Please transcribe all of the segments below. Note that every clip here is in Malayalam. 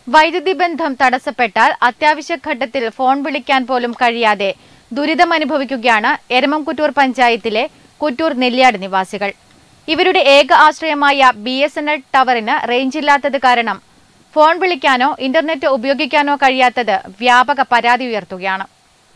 വൈദ്യുതി ബന്ധം തടസ്സപ്പെട്ടാൽ അത്യാവശ്യ ഘട്ടത്തിൽ ഫോൺ വിളിക്കാൻ പോലും കഴിയാതെ ദുരിതമനുഭവിക്കുകയാണ് എരമംകുറ്റൂർ പഞ്ചായത്തിലെ കുറ്റൂർ നെല്ലിയാട് നിവാസികൾ ഇവരുടെ ഏക ആശ്രയമായ ബി എസ് എൻ എൽ ടവറിന് റേഞ്ചില്ലാത്തത് കാരണം ഫോൺ വിളിക്കാനോ ഇന്റർനെറ്റ് ഉപയോഗിക്കാനോ കഴിയാത്തത് വ്യാപക പരാതി ഉയർത്തുകയാണ്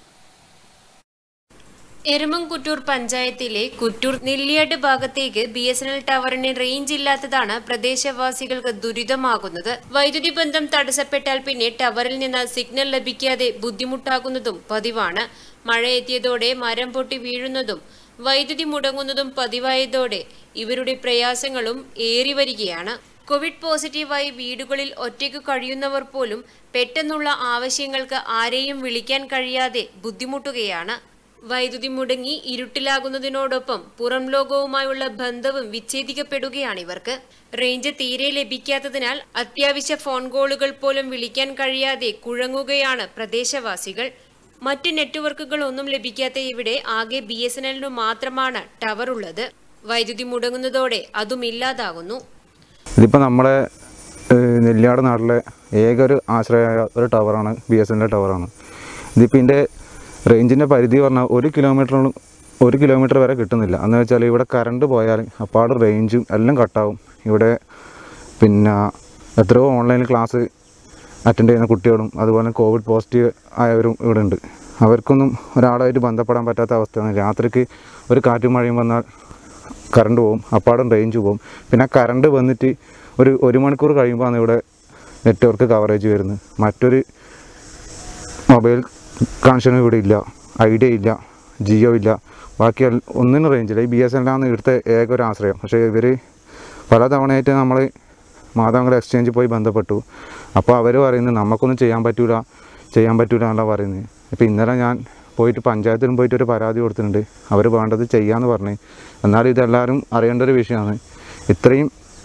എരമംകുറ്റൂർ പഞ്ചായത്തിലെ കുറ്റൂർ നെല്ലിയാട് ഭാഗത്തേക്ക് ബി എസ് എൻ എൽ ടവറിന് റേഞ്ച് ഇല്ലാത്തതാണ് പ്രദേശവാസികൾക്ക് ദുരിതമാകുന്നത് വൈദ്യുതി ബന്ധം തടസ്സപ്പെട്ടാൽ പിന്നെ ടവറിൽ നിന്ന് സിഗ്നൽ ലഭിക്കാതെ ബുദ്ധിമുട്ടാകുന്നതും പതിവാണ് മഴ എത്തിയതോടെ മരം പൊട്ടി വീഴുന്നതും വൈദ്യുതി മുടങ്ങുന്നതും പതിവായതോടെ ഇവരുടെ പ്രയാസങ്ങളും ഏറി വരികയാണ് കോവിഡ് പോസിറ്റീവായി വീടുകളിൽ ഒറ്റയ്ക്ക് കഴിയുന്നവർ പോലും പെട്ടെന്നുള്ള ആവശ്യങ്ങൾക്ക് ആരെയും വിളിക്കാൻ കഴിയാതെ ബുദ്ധിമുട്ടുകയാണ് വൈദ്യുതി മുടങ്ങി ഇരുട്ടിലാകുന്നതിനോടൊപ്പം പുറം ലോകവുമായുള്ള ബന്ധവും വിച്ഛേദിക്കപ്പെടുകയാണ് ഇവർക്ക് റേഞ്ച് തീരെ ലഭിക്കാത്തതിനാൽ അത്യാവശ്യ ഫോൺ കോളുകൾ പോലും വിളിക്കാൻ കഴിയാതെ കുഴങ്ങുകയാണ് പ്രദേശവാസികൾ മറ്റ് നെറ്റ്വർക്കുകളൊന്നും ലഭിക്കാത്ത ഇവിടെ ആകെ ബി എസ് എൻ എല്ലിനു മാത്രമാണ് ടവർ ഉള്ളത് വൈദ്യുതി മുടങ്ങുന്നതോടെ അതും ഇല്ലാതാകുന്നു ഇതിപ്പോൾ നമ്മുടെ ഏഹ്, നെല്ലിയാട് നാട്ടിലെ ഏക ഒരു ആശ്രയമായ ഒരു ടവറാണ് ബി എസ് എൻ്റെ ടവറാണ് ഇതിപ്പോൾ ഇതിൻ്റെ റേഞ്ചിൻ്റെ പരിധി പറഞ്ഞാൽ ഒരു കിലോമീറ്ററോളം ഒരു കിലോമീറ്റർ വരെ കിട്ടുന്നില്ല എന്ന് വെച്ചാൽ ഇവിടെ കറണ്ട് പോയാൽ അപ്പാട് റേഞ്ചും എല്ലാം കട്ടാവും ഇവിടെ പിന്നെ എത്രയോ ഓൺലൈനിൽ ക്ലാസ് അറ്റൻഡ് ചെയ്യുന്ന കുട്ടികളും അതുപോലെ കോവിഡ് പോസിറ്റീവ് ആയവരും ഇവിടെ ഉണ്ട് അവർക്കൊന്നും ഒരാളായിട്ട് ബന്ധപ്പെടാൻ പറ്റാത്ത അവസ്ഥയാണ് രാത്രിക്ക് ഒരു കാറ്റും മഴയും വന്നാൽ കറണ്ട് പോകും അപ്പാടും റേഞ്ച് പോകും പിന്നെ കറണ്ട് വന്നിട്ട് ഒരു ഒരു മണിക്കൂർ കഴിയുമ്പോഴാണ് ഇവിടെ നെറ്റ്വർക്ക് കവറേജ് വരുന്നത് മറ്റൊരു മൊബൈൽ കണക്ഷനും ഇവിടെ ഇല്ല ഐഡിയ ഇല്ല ജിയോ ഇല്ല ബാക്കി എൽ- ഒന്നിനും റേഞ്ചില്ല ഈ ബി എസ് എൻ ആണ് ഇവിടുത്തെ ഏക ഒരു ആശ്രയം പക്ഷേ ഇവർ പല തവണയായിട്ട് നമ്മൾ മാതാമംഗലം എക്സ്ചേഞ്ച് പോയി ബന്ധപ്പെട്ടു അപ്പോൾ അവർ പറയുന്നത് നമുക്കൊന്നും ചെയ്യാൻ പറ്റൂല ചെയ്യാൻ പറ്റൂല എന്നല്ല പറയുന്നത് ഇപ്പോൾ ഇന്നലെ ഞാൻ പോയിട്ട് പഞ്ചായത്തിലും പോയിട്ട് ഒരു പരാതി കൊടുത്തിട്ടുണ്ട് അവർ വേണ്ടത് ചെയ്യാമെന്ന് പറഞ്ഞു എന്നാലും ഇതെല്ലാവരും അറിയേണ്ട ഒരു വിഷയമാണ് ഇത്രയും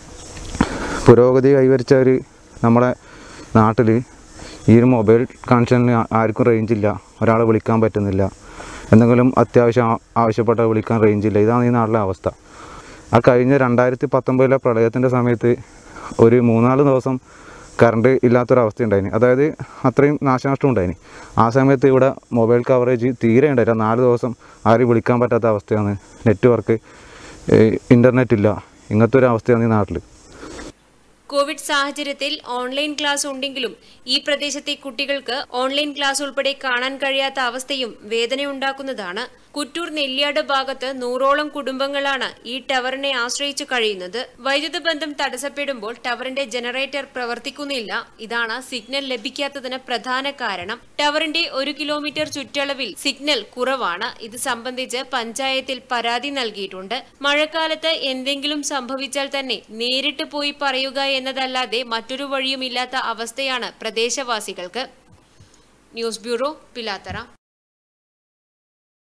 പുരോഗതി കൈവരിച്ച ഒരു നമ്മുടെ നാട്ടിൽ ഈ ഒരു മൊബൈൽ കണക്ഷനിൽ ആർക്കും റേഞ്ചില്ല ഒരാളെ വിളിക്കാൻ പറ്റുന്നില്ല എന്തെങ്കിലും അത്യാവശ്യം ആ- ആവശ്യപ്പെട്ട വിളിക്കാൻ റേഞ്ചില്ല ഇതാണ് ഈ നാട്ടിലെ അവസ്ഥ ആ കഴിഞ്ഞ രണ്ടായിരത്തി പത്തൊമ്പതിലെ പ്രളയത്തിൻ്റെ സമയത്ത് ഒരു മൂന്നാല് ദിവസം കറണ്ട് ഇല്ലാത്തൊരവസ്ഥ ഉണ്ടായിന് അതായത് അത്രയും നാശനഷ്ടം ഉണ്ടായിന് ആ സമയത്ത് ഇവിടെ മൊബൈൽ കവറേജ് തീരെ ഉണ്ടായില്ല നാല് ദിവസം ആരും വിളിക്കാൻ പറ്റാത്ത അവസ്ഥയാണ് നെറ്റ്വർക്ക് ഇൻ്റർനെറ്റ് ഇല്ല ഇങ്ങനത്തെ ഒരു അവസ്ഥയാണ് ഈ നാട്ടിൽ കോവിഡ് സാഹചര്യത്തിൽ ഓൺലൈൻ ക്ലാസ് ഉണ്ടെങ്കിലും ഈ പ്രദേശത്തെ കുട്ടികൾക്ക് ഓൺലൈൻ ക്ലാസ് ഉൾപ്പെടെ കാണാൻ കഴിയാത്ത അവസ്ഥയും വേദനയുണ്ടാക്കുന്നതാണ് കുറ്റൂർ നെല്ലിയാട് ഭാഗത്ത് നൂറോളം കുടുംബങ്ങളാണ് ഈ ടവറിനെ ആശ്രയിച്ചു കഴിയുന്നത് വൈദ്യുത ബന്ധം തടസ്സപ്പെടുമ്പോൾ ടവറിന്റെ ജനറേറ്റർ പ്രവർത്തിക്കുന്നില്ല ഇതാണ് സിഗ്നൽ ലഭിക്കാത്തതിന് പ്രധാന കാരണം ടവറിന്റെ ഒരു കിലോമീറ്റർ ചുറ്റളവിൽ സിഗ്നൽ കുറവാണ് ഇത് സംബന്ധിച്ച് പഞ്ചായത്തിൽ പരാതി നൽകിയിട്ടുണ്ട് മഴക്കാലത്ത് എന്തെങ്കിലും സംഭവിച്ചാൽ തന്നെ നേരിട്ട് പോയി പറയുക എന്നതല്ലാതെ മറ്റൊരു വഴിയുമില്ലാത്ത അവസ്ഥയാണ് പ്രദേശവാസികൾക്ക് ന്യൂസ് ബ്യൂറോ പിലാത്തറ